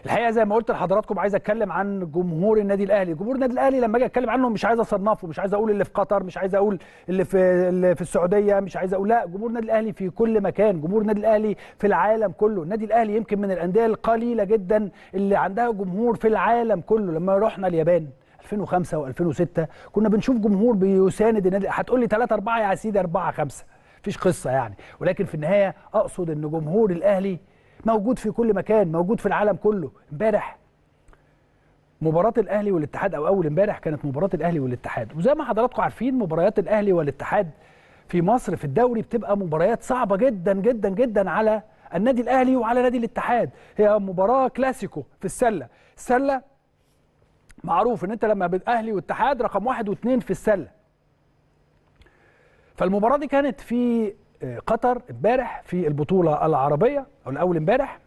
الحقيقه زي ما قلت لحضراتكم عايز اتكلم عن جمهور النادي الاهلي جمهور النادي الاهلي لما اجي اتكلم عنه مش عايز اصنفه مش عايز اقول اللي في قطر مش عايز اقول اللي في اللي في السعوديه مش عايز اقول لا جمهور النادي الاهلي في كل مكان جمهور النادي الاهلي في العالم كله النادي الاهلي يمكن من الانديه القليله جدا اللي عندها جمهور في العالم كله لما رحنا اليابان 2005 و2006 كنا بنشوف جمهور بيساند النادي هتقول لي 3 4 يا سيدي 4 5 مفيش قصه يعني ولكن في النهايه اقصد ان جمهور الاهلي موجود في كل مكان موجود في العالم كله امبارح مباراة الأهلي والاتحاد أو أول امبارح كانت مباراة الأهلي والاتحاد وزي ما حضراتكم عارفين مباريات الأهلي والاتحاد في مصر في الدوري بتبقى مباريات صعبة جدا جدا جدا على النادي الأهلي وعلى نادي الاتحاد هي مباراة كلاسيكو في السلة السلة معروف ان انت لما اهلي واتحاد رقم واحد واثنين في السله فالمباراه دي كانت في قطر امبارح في البطوله العربيه او الاول امبارح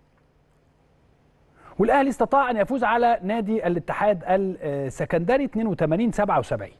والاهلي استطاع ان يفوز على نادي الاتحاد السكندري 82 77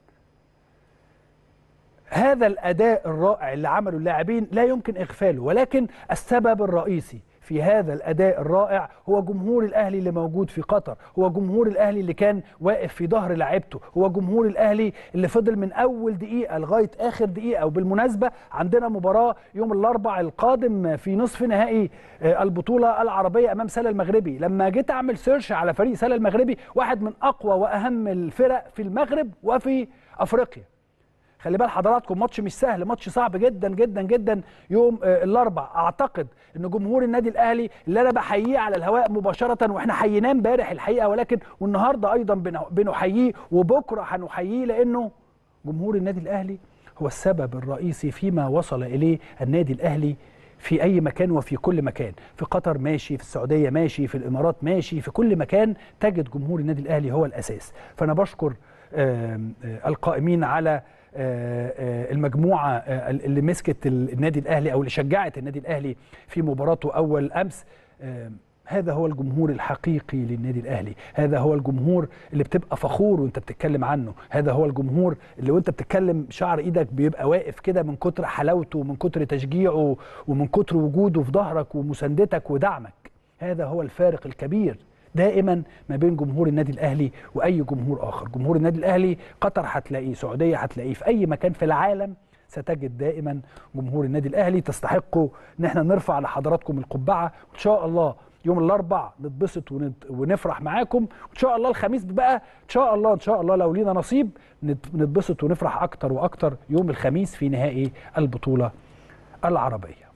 هذا الاداء الرائع اللي عمله اللاعبين لا يمكن اغفاله ولكن السبب الرئيسي في هذا الاداء الرائع هو جمهور الاهلي اللي موجود في قطر هو جمهور الاهلي اللي كان واقف في ظهر لعيبته هو جمهور الاهلي اللي فضل من اول دقيقه لغايه اخر دقيقه وبالمناسبه عندنا مباراه يوم الاربع القادم في نصف نهائي البطوله العربيه امام سله المغربي لما جيت اعمل سيرش على فريق سله المغربي واحد من اقوى واهم الفرق في المغرب وفي افريقيا خلي بال حضراتكم ماتش مش سهل ماتش صعب جدا جدا جدا يوم الاربع اعتقد ان جمهور النادي الاهلي اللي انا بحييه على الهواء مباشره واحنا حييناه امبارح الحقيقه ولكن والنهارده ايضا بنحييه وبكره هنحييه لانه جمهور النادي الاهلي هو السبب الرئيسي فيما وصل اليه النادي الاهلي في اي مكان وفي كل مكان في قطر ماشي في السعوديه ماشي في الامارات ماشي في كل مكان تجد جمهور النادي الاهلي هو الاساس فانا بشكر القائمين على المجموعه اللي مسكت النادي الاهلي او اللي شجعت النادي الاهلي في مباراته اول امس هذا هو الجمهور الحقيقي للنادي الاهلي هذا هو الجمهور اللي بتبقى فخور وانت بتتكلم عنه هذا هو الجمهور اللي وانت بتتكلم شعر ايدك بيبقى واقف كده من كتر حلاوته ومن كتر تشجيعه ومن كتر وجوده في ظهرك ومساندتك ودعمك هذا هو الفارق الكبير دائما ما بين جمهور النادي الاهلي واي جمهور اخر جمهور النادي الاهلي قطر هتلاقيه سعوديه هتلاقيه في اي مكان في العالم ستجد دائما جمهور النادي الاهلي تستحقوا ان احنا نرفع لحضراتكم القبعه وان شاء الله يوم الاربع نتبسط ونفرح معاكم وان شاء الله الخميس بقى ان شاء الله ان شاء الله لو لينا نصيب نتبسط ونفرح اكتر واكتر يوم الخميس في نهائي البطوله العربيه